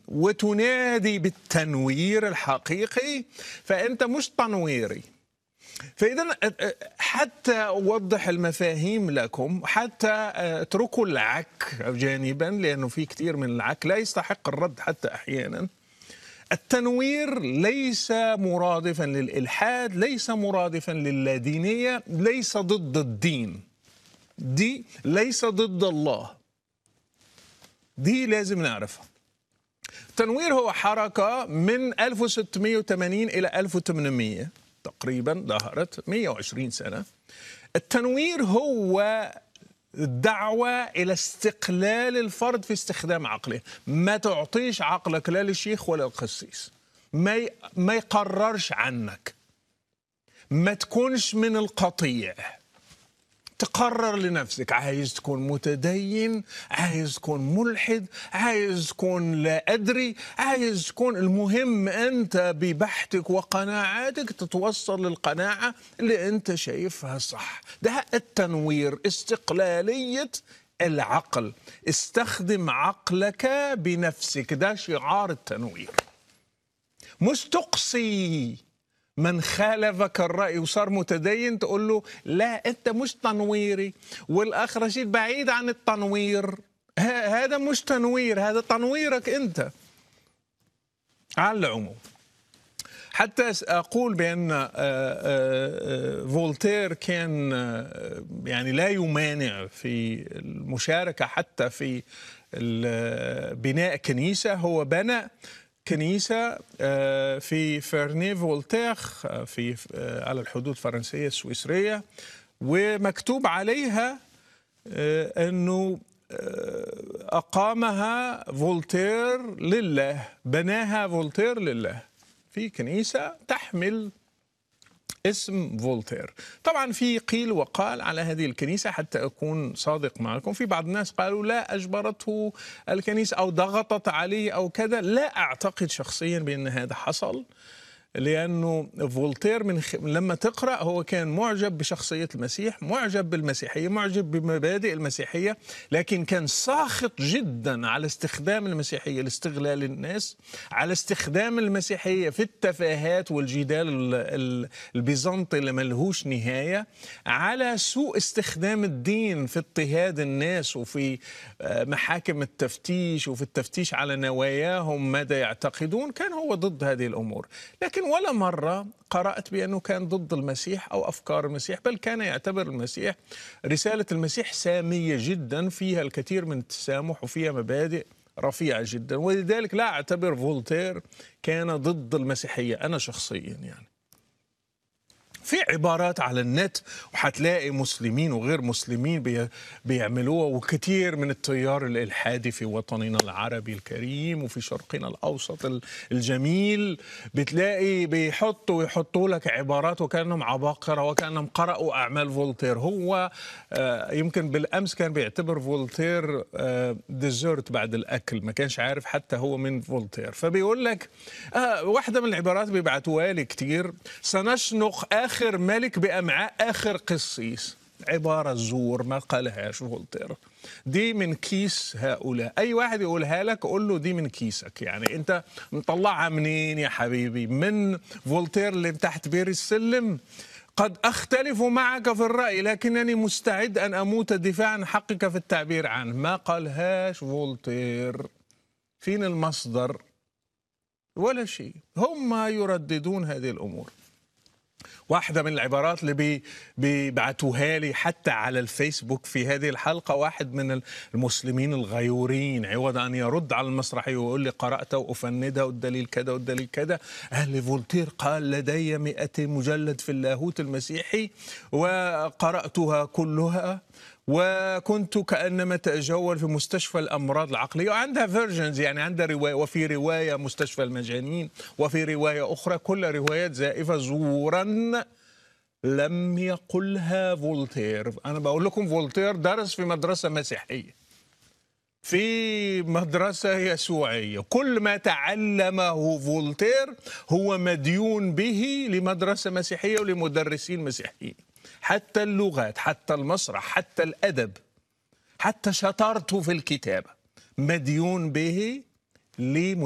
وتنادي بالتنوير الحقيقي فأنت مش تنويري فإذا حتى أوضح المفاهيم لكم حتى اتركوا العك جانبا لأنه في كثير من العك لا يستحق الرد حتى أحيانا التنوير ليس مرادفا للإلحاد ليس مرادفا للادينية ليس ضد الدين دي ليس ضد الله دي لازم نعرفها التنوير هو حركة من 1680 إلى 1800 تقريبا ظهرت 120 سنة التنوير هو الدعوة إلى استقلال الفرد في استخدام عقله ما تعطيش عقلك لا للشيخ ولا القسيس ما ي... ما يقررش عنك ما تكونش من القطيع تقرر لنفسك عايز تكون متدين عايز تكون ملحد عايز تكون لا أدري عايز تكون المهم أنت ببحثك وقناعاتك تتوصل للقناعة اللي أنت شايفها صح ده التنوير استقلالية العقل استخدم عقلك بنفسك ده شعار التنوير مش تقصي من خالفك الرأي وصار متدين تقول له لا أنت مش تنويري والأخ رشيد بعيد عن التنوير هذا مش تنوير هذا تنويرك أنت على العموم حتى أقول بأن فولتير كان يعني لا يمانع في المشاركة حتى في بناء كنيسة هو بنى كنيسة في فرني فولتير في على الحدود الفرنسية السويسرية ومكتوب عليها أنه أقامها فولتير لله بناها فولتير لله في كنيسة تحمل اسم فولتير طبعا في قيل وقال على هذه الكنيسة حتى أكون صادق معكم في بعض الناس قالوا لا أجبرته الكنيسة أو ضغطت عليه أو كذا لا أعتقد شخصيا بأن هذا حصل لانه فولتير من خ... لما تقرا هو كان معجب بشخصيه المسيح، معجب بالمسيحيه، معجب بمبادئ المسيحيه، لكن كان ساخط جدا على استخدام المسيحيه لاستغلال الناس، على استخدام المسيحيه في التفاهات والجدال البيزنطي اللي ملهوش نهايه، على سوء استخدام الدين في اضطهاد الناس وفي محاكم التفتيش وفي التفتيش على نواياهم ماذا يعتقدون، كان هو ضد هذه الامور، لكن لكن ولا مرة قرأت بأنه كان ضد المسيح أو أفكار المسيح بل كان يعتبر المسيح رسالة المسيح سامية جدا فيها الكثير من التسامح وفيها مبادئ رفيعة جدا ولذلك لا أعتبر فولتير كان ضد المسيحية أنا شخصيا يعني في عبارات على النت وحتلاقي مسلمين وغير مسلمين بي بيعملوها وكثير من التيار الالحادي في وطننا العربي الكريم وفي شرقنا الاوسط الجميل بتلاقي بيحطوا ويحطوا لك عبارات وكانهم عباقره وكانهم قرأوا اعمال فولتير هو آه يمكن بالامس كان بيعتبر فولتير آه ديزرت بعد الاكل ما كانش عارف حتى هو من فولتير فبيقول لك آه واحده من العبارات بيبعتوها لي كتير سنشنق اخر آخر ملك بأمعاء آخر قسيس عبارة زور ما قالهاش فولتير دي من كيس هؤلاء أي واحد يقولها لك قول له دي من كيسك يعني أنت مطلعها منين يا حبيبي من فولتير اللي تحت بير السلم قد أختلف معك في الرأي لكنني مستعد أن أموت دفاعا عن حقك في التعبير عنه ما قالهاش فولتير فين المصدر ولا شيء هم يرددون هذه الأمور واحدة من العبارات اللي بي بيبعتوها لي حتى على الفيسبوك في هذه الحلقة واحد من المسلمين الغيورين عوض أن يرد على المسرحية ويقول لي قرأتها وأفندها والدليل كذا والدليل كذا قال لي فولتير قال لدي 200 مجلد في اللاهوت المسيحي وقرأتها كلها وكنت كانما اتجول في مستشفى الامراض العقليه وعندها فيرجنز يعني عندها روايه وفي روايه مستشفى المجانين وفي روايه اخرى كل روايات زائفه زورا لم يقلها فولتير انا بقول لكم فولتير درس في مدرسه مسيحيه في مدرسة يسوعية كل ما تعلمه فولتير هو مديون به لمدرسة مسيحية ولمدرسين مسيحيين حتى اللغات حتى المسرح حتى الأدب حتى شطارته في الكتابة مديون به لمدرسين